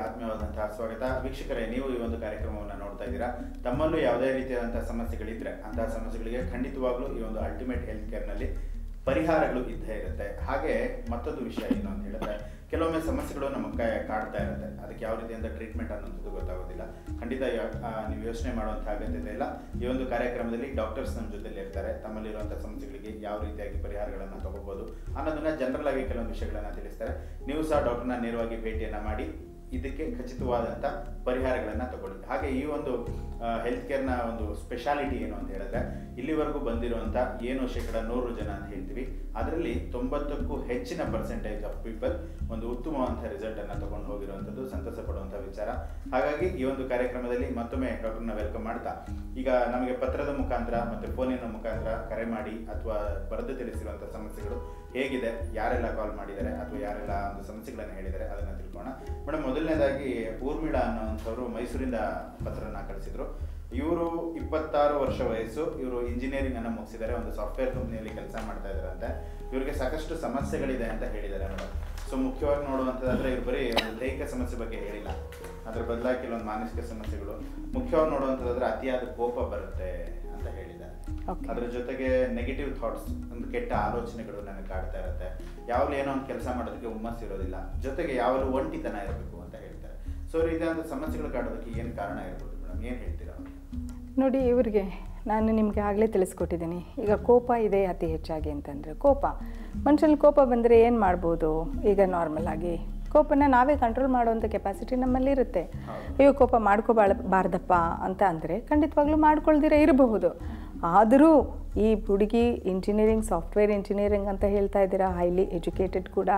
ಆತ್ಮೀಯವಾದಂತಹ ಸ್ವಾಗತ ವೀಕ್ಷಕರೇ ನೀವು ಈ ಒಂದು ಕಾರ್ಯಕ್ರಮವನ್ನು ನೋಡ್ತಾ ಇದ್ದೀರಾ ತಮ್ಮಲ್ಲೂ ಯಾವುದೇ ರೀತಿಯಾದಂತಹ ಸಮಸ್ಯೆಗಳಿದ್ರೆ ಅಂತಹ ಸಮಸ್ಯೆಗಳಿಗೆ ಖಂಡಿತವಾಗ್ಲೂ ಈ ಒಂದು ಅಲ್ಟಿಮೇಟ್ ಹೆಲ್ತ್ ಕೇರ್ನಲ್ಲಿ ಪರಿಹಾರಗಳು ಇದ್ದೇ ಇರುತ್ತೆ ಹಾಗೆ ಮತ್ತೊಂದು ವಿಷಯ ಏನು ಅಂತ ಹೇಳಿದ್ರೆ ಕೆಲವೊಮ್ಮೆ ಸಮಸ್ಯೆಗಳು ನಮ್ಮ ಕೈ ಕಾಡ್ತಾ ಇರುತ್ತೆ ಅದಕ್ಕೆ ಯಾವ ರೀತಿಯಿಂದ ಟ್ರೀಟ್ಮೆಂಟ್ ಅನ್ನೋಂಥದ್ದು ಗೊತ್ತಾಗೋದಿಲ್ಲ ಖಂಡಿತ ಯಾ- ಆ, ನೀವು ಯೋಚನೆ ಮಾಡುವಂಥ ಅಗತ್ಯತೆ ಇಲ್ಲ ಈ ಒಂದು ಕಾರ್ಯಕ್ರಮದಲ್ಲಿ ಡಾಕ್ಟರ್ಸ್ ನಮ್ಮ ಜೊತೆಲಿ ಇರ್ತಾರೆ ತಮ್ಮಲ್ಲಿರುವಂಥ ಸಮಸ್ಯೆಗಳಿಗೆ ಯಾವ ರೀತಿಯಾಗಿ ಪರಿಹಾರಗಳನ್ನು ತಗೋಬಹುದು ಅನ್ನೋದನ್ನ ಜನರಲ್ ಆಗಿ ಕೆಲವೊಂದು ವಿಷಯಗಳನ್ನ ತಿಳಿಸ್ತಾರೆ ನೀವು ಸಹ ಡಾಕ್ಟರ್ನ ನೇರವಾಗಿ ಭೇಟಿಯನ್ನ ಮಾಡಿ ಇದಕ್ಕೆ ಖಚಿತವಾದಂಥ ಪರಿಹಾರಗಳನ್ನು ತಗೊಳ್ಳಿ ಹಾಗೆ ಈ ಒಂದು ಹೆಲ್ತ್ ಕೇರ್ನ ಒಂದು ಸ್ಪೆಷಾಲಿಟಿ ಏನು ಅಂತ ಹೇಳಿದ್ರೆ ಇಲ್ಲಿವರೆಗೂ ಬಂದಿರುವಂಥ ಏನು ಶೇಕಡ ನೂರು ಜನ ಅಂತ ಹೇಳ್ತೀವಿ ಅದರಲ್ಲಿ ತೊಂಬತ್ತಕ್ಕೂ ಹೆಚ್ಚಿನ ಪರ್ಸೆಂಟೇಜ್ ಆಫ್ ಪೀಪಲ್ ಒಂದು ಉತ್ತಮವಾದಂಥ ರಿಸಲ್ಟ್ ಅನ್ನ ತಗೊಂಡು ಹೋಗಿರುವಂಥದ್ದು ಸಂತಸ ಪಡುವಂಥ ವಿಚಾರ ಹಾಗಾಗಿ ಈ ಒಂದು ಕಾರ್ಯಕ್ರಮದಲ್ಲಿ ಮತ್ತೊಮ್ಮೆ ಡಾಕ್ಟರ್ನ ವೆಲ್ಕಮ್ ಮಾಡ್ತಾ ಈಗ ನಮಗೆ ಪತ್ರದ ಮುಖಾಂತರ ಮತ್ತು ಫೋನಿನ ಮುಖಾಂತರ ಕರೆ ಮಾಡಿ ಅಥವಾ ಬರೆದು ತಿಳಿಸಿರುವಂಥ ಸಮಸ್ಯೆಗಳು ಹೇಗಿದೆ ಯಾರೆಲ್ಲ ಕಾಲ್ ಮಾಡಿದ್ದಾರೆ ಅಥವಾ ಯಾರೆಲ್ಲ ಒಂದು ಸಮಸ್ಯೆಗಳನ್ನು ಹೇಳಿದ್ದಾರೆ ಅದನ್ನು ತಿಳ್ಕೋಣ ಮೇಡಮ್ ಮೊದಲನೇದಾಗಿ ಊರ್ಮಿಳಾ ಅನ್ನೋಂಥವ್ರು ಮೈಸೂರಿಂದ ಪತ್ರನ ಕಳಿಸಿದ್ರು ಇವರು ಇಪ್ಪತ್ತಾರು ವರ್ಷ ವಯಸ್ಸು ಇವರು ಇಂಜಿನಿಯರಿಂಗ್ ಅನ್ನು ಮುಗಿಸಿದ್ದಾರೆ ಒಂದು ಸಾಫ್ಟ್ವೇರ್ ಕಂಪ್ನಿಯಲ್ಲಿ ಕೆಲಸ ಮಾಡ್ತಾ ಇದ್ದಾರಂತೆ ಇವರಿಗೆ ಸಾಕಷ್ಟು ಸಮಸ್ಯೆಗಳಿದೆ ಅಂತ ಹೇಳಿದ್ದಾರೆ ಮೇಡಮ್ ಸೊ ಮುಖ್ಯವಾಗಿ ನೋಡುವಂಥದ್ದಾದ್ರೆ ಇವ್ರು ಬರೀ ಒಂದು ದೈಹಿಕ ಸಮಸ್ಯೆ ಬಗ್ಗೆ ಹೇಳಿಲ್ಲ ಅದ್ರ ಬದಲಾಗಿ ಕೆಲವೊಂದು ಮಾನಸಿಕ ಸಮಸ್ಯೆಗಳು ಮುಖ್ಯವಾಗಿ ನೋಡುವಂಥದ್ದಾದ್ರೆ ಅತಿಯಾದ ಕೋಪ ಬರುತ್ತೆ ಅಂತ ಹೇಳಿದ್ದಾರೆ Okay. ಅದ್ರ ಜೊತೆಗೆ ನೆಗೆಟಿವ್ ಥಾಟ್ಸ್ ಒಂದು ಕೆಟ್ಟ ಆಲೋಚನೆಗಳು ನನಗೆ ಕಾಡ್ತಾ ಇರುತ್ತೆ ಯಾವಾಗಲೂ ಏನೋ ಒಂದು ಕೆಲಸ ಮಾಡೋದಕ್ಕೆ ಹುಮ್ಮಸ್ ಇರೋದಿಲ್ಲ ಜೊತೆಗೆ ಯಾವಾಗಲೂ ಒಂಟಿತನ ಇರಬೇಕು ಅಂತ ಹೇಳ್ತಾರೆ ಸೊ ಈ ರೀತಿಯಾದ ಸಮಸ್ಯೆಗಳು ಕಾಡೋದಕ್ಕೆ ಏನು ಕಾರಣ ಇರ್ಬೋದು ಮೇಡಮ್ ಏನು ಹೇಳ್ತೀರಾ ನೋಡಿ ಇವರಿಗೆ ನಾನು ನಿಮಗೆ ಆಗಲೇ ತಿಳಿಸ್ಕೊಟ್ಟಿದ್ದೀನಿ ಈಗ ಕೋಪ ಇದೆ ಅತಿ ಹೆಚ್ಚಾಗಿ ಅಂತಂದರೆ ಕೋಪ ಮನುಷ್ಯನಲ್ಲಿ ಕೋಪ ಬಂದರೆ ಏನು ಮಾಡ್ಬೋದು ಈಗ ನಾರ್ಮಲ್ ಆಗಿ ಕೋಪನ ನಾವೇ ಕಂಟ್ರೋಲ್ ಮಾಡುವಂಥ ಕೆಪಾಸಿಟಿ ನಮ್ಮಲ್ಲಿ ಇರುತ್ತೆ ಅಯ್ಯೋ ಕೋಪ ಮಾಡ್ಕೋಬಾಳ ಬಾರ್ದಪ್ಪ ಅಂತ ಅಂದರೆ ಖಂಡಿತವಾಗ್ಲೂ ಮಾಡ್ಕೊಳ್ದಿರ ಇರಬಹುದು ಆದರೂ ಈ ಹುಡುಗಿ ಇಂಜಿನಿಯರಿಂಗ್ ಸಾಫ್ಟ್ವೇರ್ ಇಂಜಿನಿಯರಿಂಗ್ ಅಂತ ಹೇಳ್ತಾ ಇದ್ದೀರಾ ಹೈಲಿ ಎಜುಕೇಟೆಡ್ ಕೂಡ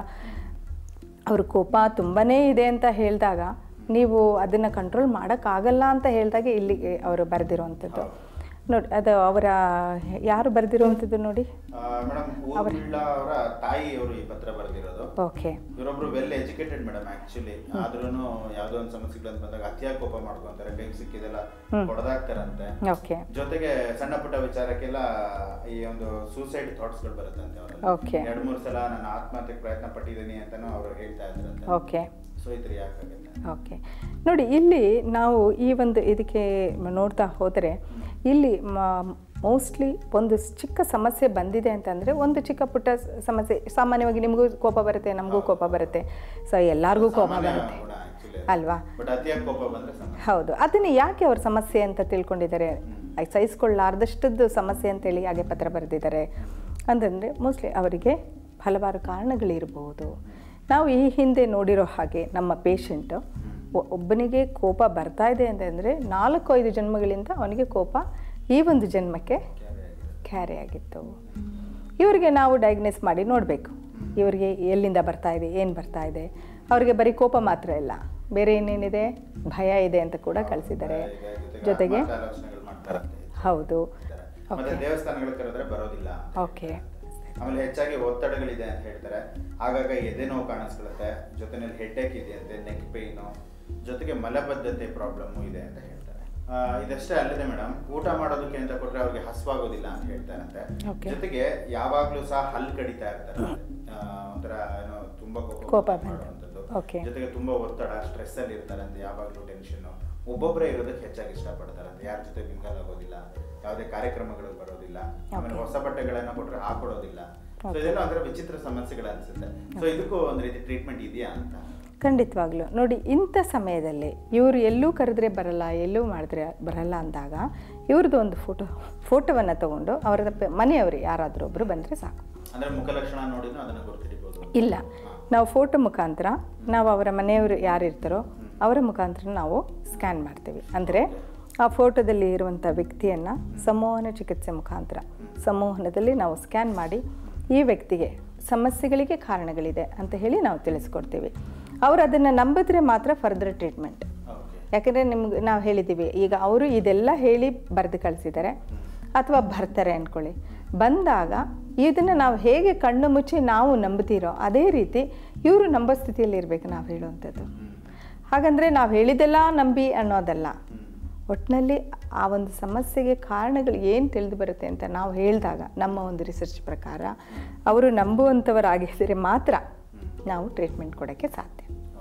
ಅವ್ರ ಕೋಪ ತುಂಬಾ ಇದೆ ಅಂತ ಹೇಳಿದಾಗ ನೀವು ಅದನ್ನು ಕಂಟ್ರೋಲ್ ಮಾಡೋಕ್ಕಾಗಲ್ಲ ಅಂತ ಹೇಳಿದಾಗ ಇಲ್ಲಿಗೆ ಅವರು ಬರೆದಿರುವಂಥದ್ದು ನೋಡಿ ಅದು ಅವರ ಯಾರು ಬರೆದಿರುವಂಥದ್ದು ನೋಡಿ ಮೇಡಮ್ ಊರ್ಮಿಳಾ ಅವರ ತಾಯಿಯವರು ಈ ಪತ್ರ ಬರೆದಿರೋದು ಓಕೆ ಇವರೊಬ್ರು ವೆಲ್ ಎಜುಕೇಟೆಡ್ ಮೇಡಮ್ ಆಕ್ಚುಲಿ ಆದ್ರೂ ಯಾವ್ದೋ ಒಂದು ಸಮಸ್ಯೆಗಳಂತ ಬಂದಾಗ ಅತಿಯಾಗಿ ಕೋಪ ಮಾಡ್ಕೊಂತಾರೆ ಕೈಗೆ ಸಿಕ್ಕಿದೆಲ್ಲ ಹೊಡೆದಾಕ್ತಾರಂತೆ ಓಕೆ ಜೊತೆಗೆ ಸಣ್ಣ ಪುಟ್ಟ ವಿಚಾರಕ್ಕೆಲ್ಲ ಈ ಒಂದು ಸೂಸೈಡ್ ಥಾಟ್ಸ್ ಗಳು ಬರುತ್ತಂತೆ Okay. ಅವರಲ್ಲಿ ಎರಡ್ ಮೂರು ಸಲ ನಾನು ಆತ್ಮಹತ್ಯೆಗೆ ಪ್ರಯತ್ನ ಪಟ್ಟಿದ್ದೀನಿ ಅಂತಾನು ಅವರು ಹೇಳ್ತಾ ಇದ್ರಂತೆ ಓಕೆ ಸೊ ಈ ತರ ಯಾಕಾಗುತ್ತೆ ಓಕೆ ನೋಡಿ ಇಲ್ಲಿ ನಾವು ಈ ಒಂದು ಇದಕ್ಕೆ ನೋಡ್ತಾ ಹೋದರೆ ಇಲ್ಲಿ ಮೋಸ್ಟ್ಲಿ ಒಂದು ಚಿಕ್ಕ ಸಮಸ್ಯೆ ಬಂದಿದೆ ಅಂತಂದರೆ ಒಂದು ಚಿಕ್ಕ ಪುಟ್ಟ ಸ- ಸಮಸ್ಯೆ ಸಾಮಾನ್ಯವಾಗಿ ನಿಮಗೂ ಕೋಪ ಬರುತ್ತೆ ನಮಗೂ ಕೋಪ ಬರುತ್ತೆ ಸೊ ಎಲ್ಲರಿಗೂ ಕೋಪ ಬರುತ್ತೆ ಅಲ್ವಾ ಬಟ್ ಅತಿಯಾಗಿ ಕೋಪ ಬಂದ್ರೆ ಸಮಸ್ಯೆ ಹೌದು ಅದನ್ನು ಯಾಕೆ ಅವ್ರ ಸಮಸ್ಯೆ ಅಂತ ತಿಳ್ಕೊಂಡಿದ್ದಾರೆ ಸಹಿಸ್ಕೊಳ್ಳಾರ್ದಷ್ಟದ್ದು ಸಮಸ್ಯೆ ಅಂತೇಳಿ ಹಾಗೆ ಪತ್ರ ಬರೆದಿದ್ದಾರೆ ಅಂತಂದರೆ ಮೋಸ್ಟ್ಲಿ ಅವರಿಗೆ ಹಲವಾರು ಕಾರಣಗಳಿರಬಹುದು ನಾವು ಈ ಹಿಂದೆ ನೋಡಿರೋ ಹಾಗೆ ನಮ್ಮ ಪೇಷಂಟು ಒಬ್ಬನಿಗೆ ಕೋಪ ಬರ್ತಾ ಇದೆ ಅಂತಂದರೆ ನಾಲ್ಕು ಐದು ಜನ್ಮಗಳಿಂದ ಅವನಿಗೆ ಕೋಪ ಈ ಒಂದು ಜನ್ಮಕ್ಕೆ ಕ್ಯಾರಿ ಆಗಿತ್ತು ಇವರಿಗೆ ನಾವು ಡಯಾಗ್ನೈಸ್ ಮಾಡಿ ನೋಡಬೇಕು ಇವರಿಗೆ ಎಲ್ಲಿಂದ ಬರ್ತಾ ಇದೆ ಏನು ಬರ್ತಾ ಇದೆ ಅವರಿಗೆ ಬರೀ ಕೋಪ ಮಾತ್ರ ಇಲ್ಲ ಬೇರೆ ಏನೇನಿದೆ ಭಯ ಇದೆ ಅಂತ ಕೂಡ ಕಳಿಸಿದ್ದಾರೆ ಜೊತೆಗೆ ಆಲೋಚನೆಗಳು ಮಾಡ್ತಾರಂತೆ ಹೌದು ಮತ್ತೆ ದೇವಸ್ಥಾನಗಳು ಕರೆದ್ರೆ ಬರೋದಿಲ್ಲ ಓಕೆ ಆಮೇಲೆ ಹೆಚ್ಚಾಗಿ ಒತ್ತಡಗಳಿದೆ ಅಂತ ಹೇಳ್ತಾರೆ ಆಗಾಗ ಎದೆ ನೋವು ಕಾಣಿಸ್ಕೊಳ್ಳುತ್ತೆ ಜೊತೆನಲ್ಲಿ ಹೆಡ್ಡೇಕ್ ಇದೆ ಅಂತೆ ನೆಕ್ ಪೇಯ್ನು ಜೊತೆಗೆ ಮಲಬದ್ಧತೆ ಪ್ರಾಬ್ಲಮ್ ಇದೆ ಅಂತ ಹೇಳ್ತಾರೆ ಆ, ಇದಷ್ಟೇ ಅಲ್ಲದೆ ಮೇಡಮ್ ಊಟ ಮಾಡೋದಕ್ಕೆ ಅಂತ ಕೊಟ್ರೆ ಅವ್ರಿಗೆ ಹಸುವಾಗೋದಿಲ್ಲ ಅಂತ ಹೇಳ್ತಾರಂತೆ Okay. ಜೊತೆಗೆ ಯಾವಾಗ್ಲೂ ಸಹ ಹಲ್ಲು ಕಡಿತಾ ಇರ್ತಾರೆ ಆ, ಒಂಥರ ಏನೋ ತುಂಬಾ ಕೋಪ ಕೋಪ ಬಂದು. ಮಾಡುವಂಥದ್ದು Okay. ಜೊತೆಗೆ ತುಂಬಾ ಒತ್ತಡ ಸ್ಟ್ರೆಸ್ ಅಲ್ಲಿ ಇರ್ತಾರಂತೆ ಯಾವಾಗ್ಲೂ ಟೆನ್ಷನ್ ಒಬ್ಬೊಬ್ಬರೇ ಇರೋದಕ್ಕೆ ಹೆಚ್ಚಾಗಿ ಇಷ್ಟಪಡ್ತಾರಂತೆ ಯಾರ ಜೊತೆ ಮಿಂಗಲ್ ಆಗೋದಿಲ್ಲ ಯಾವುದೇ ಕಾರ್ಯಕ್ರಮಗಳು ಬರೋದಿಲ್ಲ ಆಮೇಲೆ ಹೊಸ ಬಟ್ಟೆಗಳನ್ನ ಕೊಟ್ರೆ ಹಾಕೊಡೋದಿಲ್ಲ ಸೊ ಇದೆಲ್ಲ ಒಂಥರ ವಿಚಿತ್ರ ಸಮಸ್ಯೆಗಳು ಅನ್ಸುತ್ತೆ ಸೊ ಇದಕ್ಕೂ ಒಂದು ರೀತಿ ಟ್ರೀಟ್ಮೆಂಟ್ ಇದೆಯಾ ಅಂತ ಖಂಡಿತವಾಗ್ಲೂ ನೋಡಿ ಇಂಥ ಸಮಯದಲ್ಲಿ ಇವರು ಎಲ್ಲೂ ಕರೆದ್ರೆ ಬರಲ್ಲ ಎಲ್ಲೂ ಮಾಡಿದ್ರೆ ಬರಲ್ಲ ಅಂದಾಗ ಇವ್ರದ್ದು ಒಂದು ಫೋಟೋ ಫೋಟೋವನ್ನು ತಗೊಂಡು ಅವರ ಪ- ಮನೆಯವರು ಯಾರಾದರೂ ಒಬ್ಬರು ಬಂದರೆ ಸಾಕು ಅಂದ್ರೆ ಮುಖಲಕ್ಷಣ ನೋಡಿನೂ ಅದನ್ನ ಗುರುತಿಡಿಬಹುದು ಇಲ್ಲ ನಾವು ಫೋಟೋ ಮುಖಾಂತರ ನಾವು ಅವರ ಮನೆಯವರು ಯಾರಿರ್ತಾರೋ ಅವರ ಮುಖಾಂತರ ನಾವು ಸ್ಕ್ಯಾನ್ ಮಾಡ್ತೀವಿ ಅಂದರೆ ಆ ಫೋಟೋದಲ್ಲಿ ಇರುವಂಥ ವ್ಯಕ್ತಿಯನ್ನು ಸಂಮೋಹನ ಚಿಕಿತ್ಸೆ ಮುಖಾಂತರ ಸಂಮೋಹನದಲ್ಲಿ ನಾವು ಸ್ಕ್ಯಾನ್ ಮಾಡಿ ಈ ವ್ಯಕ್ತಿಗೆ ಸಮಸ್ಯೆಗಳಿಗೆ ಕಾರಣಗಳಿದೆ ಅಂತ ಹೇಳಿ ನಾವು ತಿಳಿಸ್ಕೊಡ್ತೀವಿ ಅವರು ಅದನ್ನು ನಂಬಿದ್ರೆ ಮಾತ್ರ ಫರ್ದರ್ ಟ್ರೀಟ್ಮೆಂಟ್ ಓಕೆ ಯಾಕಂದರೆ ನಿಮ್ಗೆ ನಾವು ಹೇಳಿದ್ದೀವಿ ಈಗ ಅವರು ಇದೆಲ್ಲ ಹೇಳಿ ಬರೆದು ಕಳಿಸಿದ್ದಾರೆ ಅಥವಾ ಬರ್ತಾರೆ ಅಂದ್ಕೊಳ್ಳಿ ಬಂದಾಗ ಇದನ್ನು ನಾವು ಹೇಗೆ ಕಣ್ಣು ಮುಚ್ಚಿ ನಾವು ನಂಬ್ತೀರೋ ಅದೇ ರೀತಿ ಇವರು ನಂಬೋ ಸ್ಥಿತಿಯಲ್ಲಿ ಇರಬೇಕು ನಾವು ಹೇಳುವಂಥದ್ದು ಹಾಗಂದರೆ ನಾವು ಹೇಳಿದ್ದೆಲ್ಲ ನಂಬಿ ಅನ್ನೋದಲ್ಲ ಒಟ್ಟಿನಲ್ಲಿ ಆ ಒಂದು ಸಮಸ್ಯೆಗೆ ಕಾರಣಗಳು ಏನು ತಿಳಿದು ಬರುತ್ತೆ ಅಂತ ನಾವು ಹೇಳಿದಾಗ ನಮ್ಮ ಒಂದು ರಿಸರ್ಚ್ ಪ್ರಕಾರ ಅವರು ನಂಬುವಂಥವರಾಗಿದ್ದರೆ ಮಾತ್ರ ನಾವು ಟ್ರೀಟ್ಮೆಂಟ್ ಕೊಡೋಕ್ಕೆ ಸಾಧ್ಯ ಓಕೆ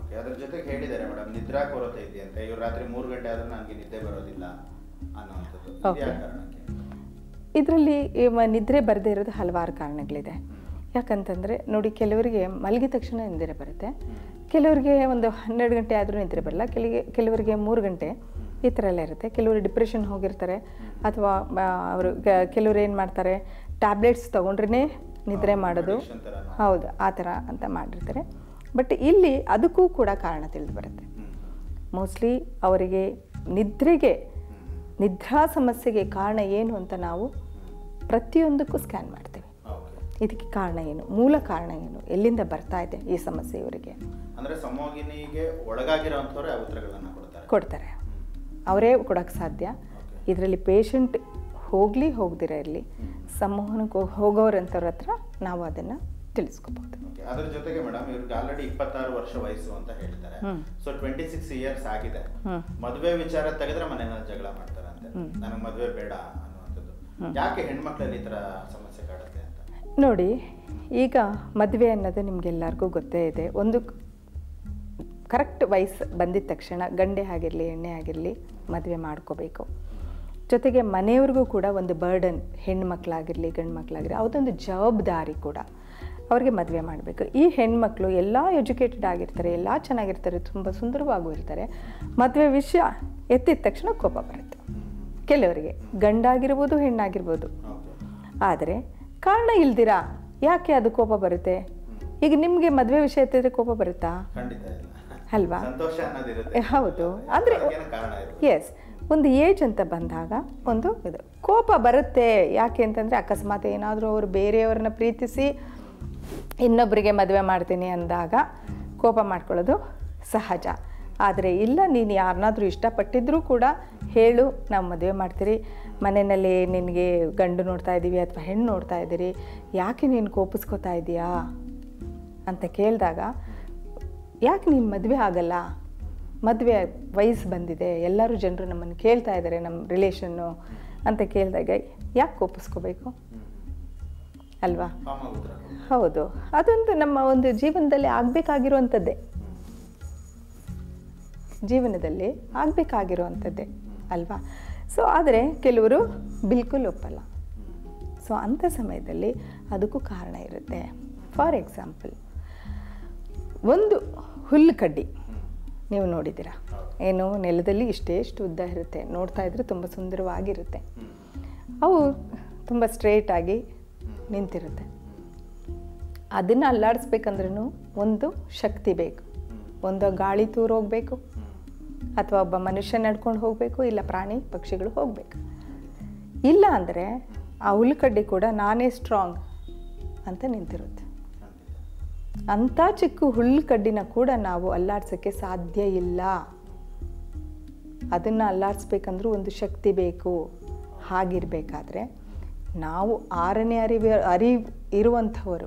ಓಕೆ ಅದ್ರ ಜೊತೆಗೆ ಹೇಳಿದ್ದಾರೆ ಮೇಡಮ್ ನಿದ್ರಾ ಕೊರತೆ ಇದೆಯಂತೆ ಇವ್ರು ರಾತ್ರಿ ಮೂರು ಗಂಟೆ ಆದ್ರೂ ನನಗೆ ನಿದ್ದೆ ಬರೋದಿಲ್ಲ ಅನ್ನುವಂಥದ್ದು ಇದು Okay. ಯಾವ ಕಾರಣಕ್ಕೆ ಇದರಲ್ಲಿ ನಿದ್ರೆ ಬರದೇ ಇರೋದು ಹಲವಾರು ಕಾರಣಗಳಿದೆ ಯಾಕಂತಂದರೆ ನೋಡಿ ಕೆಲವರಿಗೆ ಮಲಗಿದ ತಕ್ಷಣ ನಿದ್ರೆ ಬರುತ್ತೆ ಕೆಲವರಿಗೆ ಒಂದು ಹನ್ನೆರಡು ಗಂಟೆ ಆದರೂ ನಿದ್ರೆ ಬರಲ್ಲ ಕೆಲಗೆ ಕೆಲವರಿಗೆ ಮೂರು ಗಂಟೆ ಈ ಥರ ಎಲ್ಲ ಇರುತ್ತೆ ಕೆಲವರು ಡಿಪ್ರೆಷನ್ ಹೋಗಿರ್ತಾರೆ ಅಥವಾ ಅವರು ಕೆಲವರು ಏನು ಮಾಡ್ತಾರೆ ಟ್ಯಾಬ್ಲೆಟ್ಸ್ ತೊಗೊಂಡ್ರೇ ನಿದ್ರೆ ಮಾಡೋದು addiction ಥರನಾ? ಹೌದು ಆ ಥರ ಅಂತ ಮಾಡಿರ್ತಾರೆ ಬಟ್ ಇಲ್ಲಿ ಅದಕ್ಕೂ ಕೂಡ ಕಾರಣ ತಿಳಿದು ಬರುತ್ತೆ ಹ್ಮ್. ಮೋಸ್ಟ್ಲಿ ಅವರಿಗೆ ನಿದ್ರೆಗೆ ನಿದ್ರಾ ಸಮಸ್ಯೆಗೆ ಕಾರಣ ಏನು ಅಂತ ನಾವು ಪ್ರತಿಯೊಂದಕ್ಕೂ ಸ್ಕ್ಯಾನ್ ಮಾಡ್ತೇವೆ ಓಕೆ ಇದಕ್ಕೆ ಕಾರಣ ಏನು ಮೂಲ ಕಾರಣ ಏನು ಎಲ್ಲಿಂದ ಬರ್ತಾ ಇದೆ ಈ ಸಮಸ್ಯೆ ಇವರಿಗೆ ಅಂದ್ರೆ ಸಮೋಗಿನಿಗೆ ಒಳಗಾಗಿರೋಂಥವ್ರೆ ಆ ಉತ್ತರಗಳನ್ನ ಕೊಡ್ತಾರೆ ಕೊಡ್ತಾರೆ ಹ್ಮ್. ಅವರೇ ಕೊಡೋಕ್ಕೆ ಸಾಧ್ಯ Okay. ಇದರಲ್ಲಿ ಪೇಷಂಟ್ ಹೋಗಲಿ ಹೋಗದಿರ ಇರಲಿ ಸಂಮೋಹನಕ್ಕೆ ಹೋಗೋರಂಥವ್ರ ಹತ್ರ ನಾವು ಅದನ್ನು ತಿಳಿಸ್ಕೋಬೋದು Okay. ಅದ್ರ ಜೊತೆಗೆ ಮೇಡಮ್ ಇವ್ರಿಗೆ ಆಲ್ರೆಡಿ ಇಪ್ಪತ್ತಾರು ವರ್ಷ ವಯಸ್ಸು ಅಂತ ಹೇಳ್ತಾರೆ hmm. So twenty six years ಆಗಿದೆ ಹ್ಮ್. ಮದುವೆ ವಿಚಾರ ತೆಗೆದ್ರೆ ಮನೆಯಲ್ಲಿ ಜಗಳ ಮಾಡ್ತಾರಂತೆ ಹ್ಮ್. ನನಗೆ ಮದುವೆ ಬೇಡ ಅನ್ನುವಂಥದ್ದು ಹ್ಮ್. ಯಾಕೆ ಹೆಣ್ಮಕ್ಳಲ್ಲಿ ಈ ತರ ಸಮಸ್ಯೆ ಕಾಡುತ್ತೆ ಅಂತ ನೋಡಿ ಈಗ ಮದುವೆ ಅನ್ನೋದು ನಿಮಗೆಲ್ಲರಿಗೂ ಗೊತ್ತೇ ಇದೆ ಒಂದು ಕರೆಕ್ಟ್ ವಯಸ್ಸು ಬಂದಿದ ತಕ್ಷಣ ಗಂಡೆ ಆಗಿರಲಿ ಎಣ್ಣೆ ಆಗಿರಲಿ ಮದುವೆ ಮಾಡ್ಕೋಬೇಕು ಜೊತೆಗೆ ಮನೆಯವ್ರಿಗೂ ಕೂಡ ಒಂದು ಬರ್ಡನ್ ಹೆಣ್ಮಕ್ಳಾಗಿರಲಿ ಗಂಡು ಮಕ್ಕಳಾಗಿರಲಿ ಅದೊಂದು ಜವಾಬ್ದಾರಿ ಕೂಡ ಅವ್ರಿಗೆ ಮದುವೆ ಮಾಡಬೇಕು ಈ ಹೆಣ್ಮಕ್ಳು ಎಲ್ಲ ಎಜುಕೇಟೆಡ್ ಆಗಿರ್ತಾರೆ ಎಲ್ಲ ಚೆನ್ನಾಗಿರ್ತಾರೆ ತುಂಬ ಸುಂದರವಾಗೂ ಇರ್ತಾರೆ ಮದುವೆ ವಿಷಯ ಎತ್ತಿದ ತಕ್ಷಣ ಕೋಪ ಬರುತ್ತೆ ಕೆಲವರಿಗೆ ಗಂಡಾಗಿರ್ಬೋದು ಹೆಣ್ಣಾಗಿರ್ಬೋದು ಓಕೆ ಆದರೆ ಕಾರಣ ಇಲ್ದಿರಾ ಯಾಕೆ ಅದು ಕೋಪ ಬರುತ್ತೆ ಈಗ ನಿಮಗೆ ಮದುವೆ ವಿಷಯ ಎತ್ತಿದ್ರೆ ಕೋಪ ಬರುತ್ತಾ ಖಂಡಿತ ಇಲ್ಲ ಅಲ್ವಾ? ಸಂತೋಷ ಅನ್ನೋದಿರುತ್ತೆ ಏ, ಹೌದು ಅಂದರೆ ಅದಕ್ಕೇನೋ ಕಾರಣ ಇರುತ್ತೆ ಎಸ್ ಒಂದು ಏಜ್ ಅಂತ ಬಂದಾಗ ಒಂದು ಇದು ಕೋಪ ಬರುತ್ತೆ ಯಾಕೆ ಅಂತಂದರೆ ಅಕಸ್ಮಾತ್ ಏನಾದರೂ ಅವರು ಬೇರೆಯವ್ರನ್ನ ಪ್ರೀತಿಸಿ ಇನ್ನೊಬ್ಬರಿಗೆ ಮದುವೆ ಮಾಡ್ತೀನಿ ಅಂದಾಗ ಕೋಪ ಮಾಡ್ಕೊಳ್ಳೋದು ಸಹಜ ಆದರೆ ಇಲ್ಲ ನೀನು ಯಾರನ್ನಾದ್ರೂ ಇಷ್ಟಪಟ್ಟಿದ್ರೂ ಕೂಡ ಹೇಳು ನಾವು ಮದುವೆ ಮಾಡ್ತೀರಿ ಮನೆಯಲ್ಲಿ ನಿನಗೆ ಗಂಡು ನೋಡ್ತಾ ಇದ್ದೀವಿ ಅಥವಾ ಹೆಣ್ಣು ನೋಡ್ತಾ ಇದ್ದೀರಿ ಯಾಕೆ ನೀನು ಕೋಪಿಸ್ಕೋತಾ ಇದೀಯಾ ಅಂತ ಕೇಳಿದಾಗ ಯಾಕೆ ನೀನು ಮದುವೆ ಆಗಲ್ಲ ಮದುವೆ ವಯಸ್ಸು ಬಂದಿದೆ ಎಲ್ಲರೂ ಜನರು ನಮ್ಮನ್ನು ಕೇಳ್ತಾ ಇದ್ದಾರೆ ನಮ್ಮ ರಿಲೇಷನ್ನು ಅಂತ ಕೇಳಿದಾಗ ಯಾಕೆ ಕೋಪಿಸ್ಕೋಬೇಕು ಅಲ್ವಾ ಕಾಮ ಉತ್ತರ ಕೊಡು. ಹೌದು ಅದೊಂದು ನಮ್ಮ ಒಂದು ಜೀವನದಲ್ಲಿ ಆಗಬೇಕಾಗಿರುವಂಥದ್ದೇ ಜೀವನದಲ್ಲಿ ಆಗಬೇಕಾಗಿರುವಂಥದ್ದೇ ಅಲ್ವಾ ಸೊ ಆದರೆ ಕೆಲವರು ಬಿಲ್ಕುಲ್ ಒಪ್ಪಲ್ಲ ಸೊ ಅಂಥ ಸಮಯದಲ್ಲಿ ಅದಕ್ಕೂ ಕಾರಣ ಇರುತ್ತೆ ಫಾರ್ ಎಕ್ಸಾಂಪಲ್ ಒಂದು ಹುಲ್ಲು ಕಡ್ಡಿ ನೀವು ನೋಡಿದ್ದೀರಾ ಏನು ನೆಲದಲ್ಲಿ ಇಷ್ಟೇ ಇಷ್ಟು ಉದ್ದ ಇರುತ್ತೆ ನೋಡ್ತಾ ಇದ್ರೆ ತುಂಬ ಸುಂದರವಾಗಿರುತ್ತೆ ಹ್ಮ್. ಅವು ತುಂಬ ಸ್ಟ್ರೇಟಾಗಿ ನಿಂತಿರುತ್ತೆ ಅದನ್ನು ಅಲ್ಲಾಡಿಸ್ಬೇಕಂದ್ರೂ ಒಂದು ಶಕ್ತಿ ಬೇಕು ಒಂದು ಗಾಳಿ ತೂರು ಹೋಗಬೇಕು ಅಥವಾ ಒಬ್ಬ ಮನುಷ್ಯ ನಡ್ಕೊಂಡು ಹೋಗಬೇಕು ಇಲ್ಲ ಪ್ರಾಣಿ ಪಕ್ಷಿಗಳು ಹೋಗಬೇಕು ಇಲ್ಲ ಅಂದರೆ ಆ ಹುಲ್ಕಡ್ಡಿ ಕೂಡ ನಾನೇ ಸ್ಟ್ರಾಂಗ್ ಅಂತ ನಿಂತಿರುತ್ತೆ ಖಂಡಿತ. ಅಂಥ ಚಿಕ್ಕ ಹುಲ್ಕಡ್ಡಿನ ಕೂಡ ನಾವು ಅಲ್ಲಾಡ್ಸೋಕ್ಕೆ ಸಾಧ್ಯ ಇಲ್ಲ ಅದನ್ನು ಅಲ್ಲಾಡಿಸ್ಬೇಕಂದ್ರೂ ಒಂದು ಶಕ್ತಿ ಬೇಕು ಹಾಗಿರಬೇಕಾದ್ರೆ ನಾವು ಆರನೇ ಅರಿವು ಅರಿವು ಇರುವಂಥವರು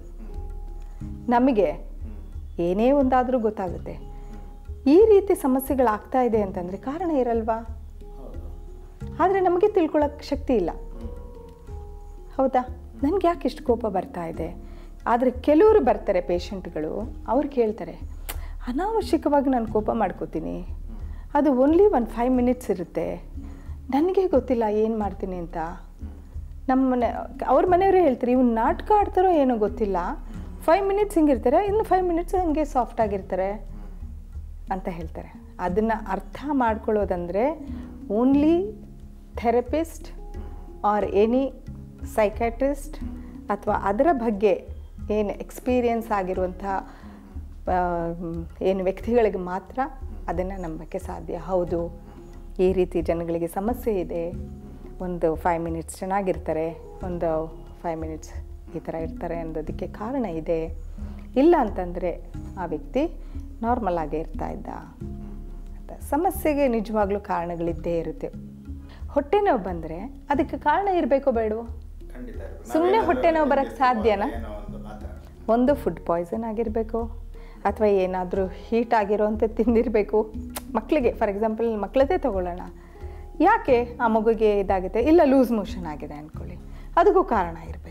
ನಮಗೆ ಏನೇ ಒಂದಾದರೂ ಗೊತ್ತಾಗುತ್ತೆ ಈ ರೀತಿ ಸಮಸ್ಯೆಗಳಾಗ್ತಾ ಇದೆ ಅಂತಂದರೆ ಕಾರಣ ಇರಲ್ವಾ ಹೌದು ಆದರೆ ನಮಗೆ ತಿಳ್ಕೊಳ್ಳೋಕ್ಕೆ ಶಕ್ತಿ ಇಲ್ಲ ಹ್ಮ್. ಹೌದಾ ನನಗೆ ಯಾಕೆ ಇಷ್ಟು ಕೋಪ ಬರ್ತಾ ಇದೆ ಆದರೆ ಕೆಲವರು ಬರ್ತಾರೆ ಪೇಷಂಟ್ಗಳು ಅವ್ರು ಕೇಳ್ತಾರೆ ಅನಾವಶ್ಯಕವಾಗಿ ನಾನು ಕೋಪ ಮಾಡ್ಕೋತೀನಿ ಅದು ಓನ್ಲಿ ಒಂದು ಫೈವ್ ಮಿನಿಟ್ಸ್ ಇರುತ್ತೆ ನನಗೆ ಗೊತ್ತಿಲ್ಲ ಏನು ಮಾಡ್ತೀನಿ ಅಂತ ನಮ್ಮ ಮನೆ ಅವ್ರ ಮನೆಯವರೇ ಹೇಳ್ತಾರೆ ಇವ್ನು ನಾಟಕ ಆಡ್ತಾರೋ ಏನೋ ಗೊತ್ತಿಲ್ಲ ಫೈವ್ ಮಿನಿಟ್ಸ್ ಹಿಂಗಿರ್ತಾರೆ ಇನ್ನು ಫೈವ್ ಮಿನಿಟ್ಸ್ ಹಂಗೆ ಸಾಫ್ಟ್ ಆಗಿರ್ತಾರೆ ಅಂತ ಹೇಳ್ತಾರೆ ಅದನ್ನು ಅರ್ಥ ಮಾಡ್ಕೊಳ್ಳೋದಂದರೆ only therapist or any psychiatrist ಅಥವಾ ಅದರ ಬಗ್ಗೆ ಏನು ಎಕ್ಸ್ಪೀರಿಯನ್ಸ್ ಆಗಿರುವಂಥ ಆ, ಏನು ವ್ಯಕ್ತಿಗಳಿಗೆ ಮಾತ್ರ ಅದನ್ನು ನಂಬಕ್ಕೆ ಸಾಧ್ಯ ಹೌದು ಈ ರೀತಿ ಜನಗಳಿಗೆ ಸಮಸ್ಯೆ ಇದೆ ಒಂದು ಫೈವ್ ಮಿನಿಟ್ಸ್ ಚೆನ್ನಾಗಿರ್ತಾರೆ ಒಂದು ಫೈವ್ ಮಿನಿಟ್ಸ್ ಈ ಥರ ಇರ್ತಾರೆ ಅನ್ನೋದಕ್ಕೆ ಕಾರಣ ಇದೆ ಇಲ್ಲ ಅಂತಂದರೆ ಆ ವ್ಯಕ್ತಿ ನಾರ್ಮಲ್ ಆಗೇ ಇರ್ತಾ ಇದ್ದ ಅಂತ ಸಮಸ್ಯೆಗೆ ನಿಜವಾಗ್ಲೂ ಕಾರಣಗಳಿದ್ದೇ ಇರುತ್ತೆ ಹೊಟ್ಟೆ ನೋವು ಬಂದರೆ ಅದಕ್ಕೆ ಕಾರಣ ಇರಬೇಕೋ ಬೇಡವೋ ಖಂಡಿತ ಇರ್ಬೇಕು. ಸುಮ್ನೆ ನಾವೇನಾದ್ರೂ ಹೊಟ್ಟೆ ನೋವು ಬರಕ್ಕೆ ತಿಂದಿರ್ತೀವೋ ಸಾಧ್ಯನಾ? ಏನೋ ಒಂದು ಆ ಥರ. ಒಂದು ಫುಡ್ ಪಾಯ್ಸನ್ ಆಗಿರಬೇಕು ಅಥವಾ ಏನಾದರೂ ಹೀಟ್ ಆಗಿರೋಂಥ ತಿಂದಿರಬೇಕು ಮಕ್ಕಳಿಗೆ ಫಾರ್ ಎಕ್ಸಾಂಪಲ್ ಮಕ್ಕಳದೇ ತಗೊಳ್ಳೋಣ ಯಾಕೆ ಆ ಮಗುಗೆ ಇದಾಗುತ್ತೆ ಇಲ್ಲ ಲೂಸ್ ಮೋಷನ್ ಆಗಿದೆ ಅಂದ್ಕೊಳ್ಳಿ ಅದಕ್ಕೂ ಕಾರಣ ಇರಬೇಕು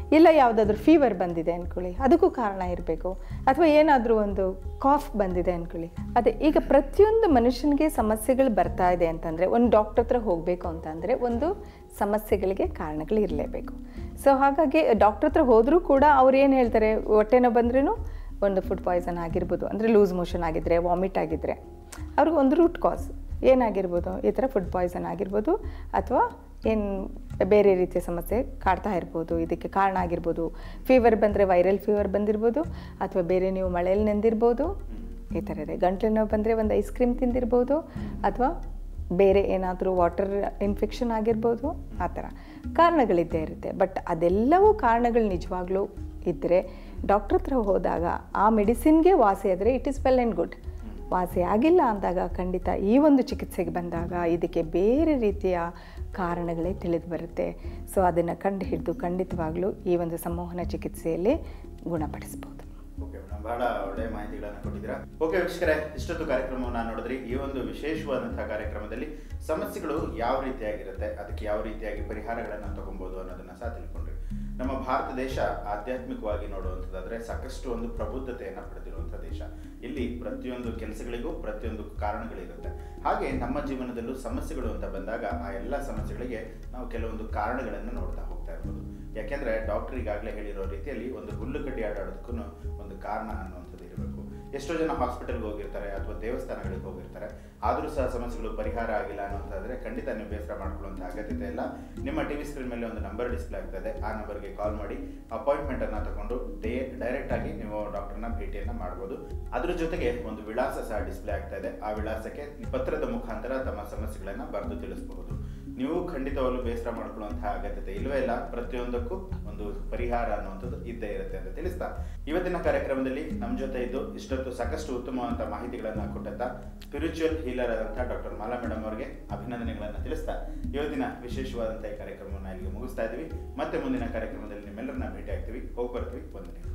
ಇಲ್ಲ ಯಾವುದಾದ್ರೂ ಫೀವರ್ ಬಂದಿದೆ ಅಂದ್ಕೊಳ್ಳಿ ಅದಕ್ಕೂ ಕಾರಣ ಇರಬೇಕು ಅಥವಾ ಏನಾದರೂ ಒಂದು ಕಾಫ್ ಬಂದಿದೆ ಅಂದ್ಕೊಳ್ಳಿ ಅದೇ ಈಗ ಪ್ರತಿಯೊಂದು ಮನುಷ್ಯನಿಗೆ ಸಮಸ್ಯೆಗಳು ಬರ್ತಾ ಇದೆ ಅಂತಂದರೆ ಒಂದು ಡಾಕ್ಟರ್ ಹತ್ರ ಹೋಗಬೇಕು ಅಂತಂದರೆ ಒಂದು ಸಮಸ್ಯೆಗಳಿಗೆ ಕಾರಣಗಳು ಇರಲೇಬೇಕು ಸೊ ಹಾಗಾಗಿ ಡಾಕ್ಟರ್ ಹತ್ರ ಹೋದರೂ ಕೂಡ ಅವ್ರು ಏನು ಹೇಳ್ತಾರೆ ಹೊಟ್ಟೆ ನೋವು ಬಂದ್ರೂ ಒಂದು ಫುಡ್ ಪಾಯ್ಸನ್ ಆಗಿರ್ಬೋದು ಅಂದರೆ ಲೂಸ್ ಮೋಷನ್ ಆಗಿದ್ದರೆ ವಾಮಿಟ್ ಆಗಿದ್ದರೆ ಅವ್ರಿಗೆ ಒಂದು ರೂಟ್ ಕಾಸ್ ಏನಾಗಿರ್ಬೋದು ಈ ಥರ ಫುಡ್ ಪಾಯ್ಸನ್ ಆಗಿರ್ಬೋದು ಅಥವಾ ಏನು ಬೇರೆ ರೀತಿಯ ಸಮಸ್ಯೆ ಕಾಡ್ತಾ ಇರ್ಬೋದು ಇದಕ್ಕೆ ಕಾರಣ ಆಗಿರ್ಬೋದು ಫೀವರ್ ಬಂದರೆ ವೈರಲ್ ಫೀವರ್ ಬಂದಿರ್ಬೋದು ಅಥವಾ ಬೇರೆ ನೀವು ಮಳೆಯಲ್ಲಿ ನೆಂದಿರ್ಬೋದು ಈ ಥರ ಇದೆ ಗಂಟ್ಲು ನೋವು ಬಂದರೆ ಒಂದು ಐಸ್ ಕ್ರೀಮ್ ತಿಂದಿರ್ಬೋದು ಅಥವಾ ಬೇರೆ ಏನಾದರೂ ವಾಟರ್ ಇನ್ಫೆಕ್ಷನ್ ಆಗಿರ್ಬೋದು ಆ ಥರ ಕಾರಣಗಳಿದ್ದೇ ಇರುತ್ತೆ ಬಟ್ ಅದೆಲ್ಲವೂ ಕಾರಣಗಳು ನಿಜವಾಗ್ಲೂ ಇದ್ದರೆ ಡಾಕ್ಟ್ರ್ ಹತ್ರ ಹೋದಾಗ ಆ ಮೆಡಿಸಿನ್ಗೆ ವಾಸಿ ಆದರೆ it is well and good ವಾಸಿ ಆಗಿಲ್ಲ ಅಂದಾಗ ಖಂಡಿತ ಈ ಒಂದು ಚಿಕಿತ್ಸೆಗೆ ಬಂದಾಗ ಇದಕ್ಕೆ ಬೇರೆ ರೀತಿಯ ಕಾರಣಗಳೇ ತಿಳಿದು ಬರುತ್ತೆ ಸೊ ಅದನ್ನು ಕಂಡು ಹಿಡಿದು ಖಂಡಿತವಾಗ್ಲೂ ಈ ಒಂದು ಸಂಮೋಹನ ಚಿಕಿತ್ಸೆಯಲ್ಲಿ ಗುಣಪಡಿಸ್ಬೋದು ಓಕೆ ಮೇಡಮ್ ಬಹಳ ಒಳ್ಳೆಯ ಮಾಹಿತಿಗಳನ್ನು ಕೊಟ್ಟಿದ್ದೀರಾ ಓಕೆ ವೀಕ್ಷಕರೇ ಇಷ್ಟೊತ್ತು ಕಾರ್ಯಕ್ರಮವನ್ನು ನೋಡಿದ್ರಿ ಈ ಒಂದು ವಿಶೇಷವಾದಂತಹ ಕಾರ್ಯಕ್ರಮದಲ್ಲಿ ಸಮಸ್ಯೆಗಳು ಯಾವ ರೀತಿಯಾಗಿರುತ್ತೆ ಅದಕ್ಕೆ ಯಾವ ರೀತಿಯಾಗಿ ಪರಿಹಾರಗಳನ್ನು ತಗೊಬೋದು ಅನ್ನೋದನ್ನ ಸಹ ತಿಳ್ಕೊಂಡ್ರಿ ನಮ್ಮ ಭಾರತ ದೇಶ ಆಧ್ಯಾತ್ಮಿಕವಾಗಿ ನೋಡುವಂಥದ್ದಾದ್ರೆ ಸಾಕಷ್ಟು ಒಂದು ಪ್ರಬುದ್ಧತೆಯನ್ನು ಪಡೆದಿರುವಂಥ ದೇಶ ಇಲ್ಲಿ ಪ್ರತಿಯೊಂದು ಕೆಲಸಗಳಿಗೂ ಪ್ರತಿಯೊಂದು ಕಾರಣಗಳಿರುತ್ತೆ ಹಾಗೆ ನಮ್ಮ ಜೀವನದಲ್ಲೂ ಸಮಸ್ಯೆಗಳು ಅಂತ ಬಂದಾಗ ಆ ಎಲ್ಲ ಸಮಸ್ಯೆಗಳಿಗೆ ನಾವು ಕೆಲವೊಂದು ಕಾರಣಗಳನ್ನು ನೋಡ್ತಾ ಹೋಗ್ತಾ ಇರ್ಬೋದು ಯಾಕೆಂದ್ರೆ ಡಾಕ್ಟರ್ ಈಗಾಗಲೇ ಹೇಳಿರೋ ರೀತಿಯಲ್ಲಿ ಒಂದು ಹುಲ್ಲು ಕಡ್ಡಿ ಆಡಾಡೋದಕ್ಕೂ ಒಂದು ಕಾರಣ ಅನ್ನುವಂಥದ್ದು ಇರಬೇಕು ಎಷ್ಟೋ ಜನ ಹಾಸ್ಪಿಟಲ್ಗೆ ಹೋಗಿರ್ತಾರೆ ಅಥವಾ ದೇವಸ್ಥಾನಗಳಿಗೆ ಹೋಗಿರ್ತಾರೆ ಆದರೂ ಸಹ ಸಮಸ್ಯೆಗಳು ಪರಿಹಾರ ಆಗಿಲ್ಲ ಅನ್ನೋಂತಾದ್ರೆ ಖಂಡಿತ ನೀವು ಬೇಸರ ಮಾಡ್ಕೊಳ್ಳುವಂಥ ಅಗತ್ಯತೆ ಇಲ್ಲ ನಿಮ್ಮ ಟಿ ವಿ ಸ್ಕ್ರೀನ್ ಮೇಲೆ ಒಂದು ನಂಬರ್ ಡಿಸ್ಪ್ಲೇ ಆಗ್ತದೆ ಆ ನಂಬರ್ಗೆ ಕಾಲ್ ಮಾಡಿ ಅಪಾಯಿಂಟ್ಮೆಂಟನ್ನು ತಗೊಂಡು ಡೇ ಡೈರೆಕ್ಟ್ ಆಗಿ ನೀವು ಡಾಕ್ಟರ್ನ ಭೇಟಿಯನ್ನು ಮಾಡ್ಬೋದು ಅದ್ರ ಜೊತೆಗೆ ಒಂದು ವಿಳಾಸ ಸಹ ಡಿಸ್ಪ್ಲೇ ಆಗ್ತಾ ಇದೆ ಆ ವಿಳಾಸಕ್ಕೆ ಪತ್ರದ ಮುಖಾಂತರ ತಮ್ಮ ಸಮಸ್ಯೆಗಳನ್ನು ಬರೆದು ತಿಳಿಸಬಹುದು ನೀವು ಖಂಡಿತವಾಗ್ಲೂ ಬೇಸರ ಮಾಡ್ಕೊಳ್ಳುವಂತಹ ಅಗತ್ಯತೆ ಇಲ್ಲವೇ ಇಲ್ಲ ಪ್ರತಿಯೊಂದಕ್ಕೂ ಒಂದು ಪರಿಹಾರ ಅನ್ನುವಂಥದ್ದು ಇದ್ದೇ ಇರುತ್ತೆ ಅಂತ ತಿಳಿಸ್ತಾ ಇವತ್ತಿನ ಕಾರ್ಯಕ್ರಮದಲ್ಲಿ ನಮ್ಮ ಜೊತೆ ಇದ್ದು ಇಷ್ಟೊತ್ತು ಸಾಕಷ್ಟು ಉತ್ತಮವಾದಂಥ ಮಾಹಿತಿಗಳನ್ನು ಕೊಟ್ಟಂತ ಸ್ಪಿರಿಚುವಲ್ ಹೀಲರ್ ಆದಂಥ ಡಾಕ್ಟರ್ ಮಾಲಾ ಮೇಡಮ್ ಅವರಿಗೆ ಅಭಿನಂದನೆಗಳನ್ನು ತಿಳಿಸ್ತಾ ಇವತ್ತಿನ ವಿಶೇಷವಾದಂಥ ಈ ಕಾರ್ಯಕ್ರಮವನ್ನು ಇಲ್ಲಿಗೆ ಮುಗಿಸ್ತಾ ಇದ್ದೀವಿ ಮತ್ತೆ ಮುಂದಿನ ಕಾರ್ಯಕ್ರಮದಲ್ಲಿ ನಿಮ್ಮೆಲ್ಲರನ್ನ ಭೇಟಿ ಆಗ್ತೀವಿ ಹೋಗಿ ಬರ್ತೀವಿ ವಂದನೆಗಳು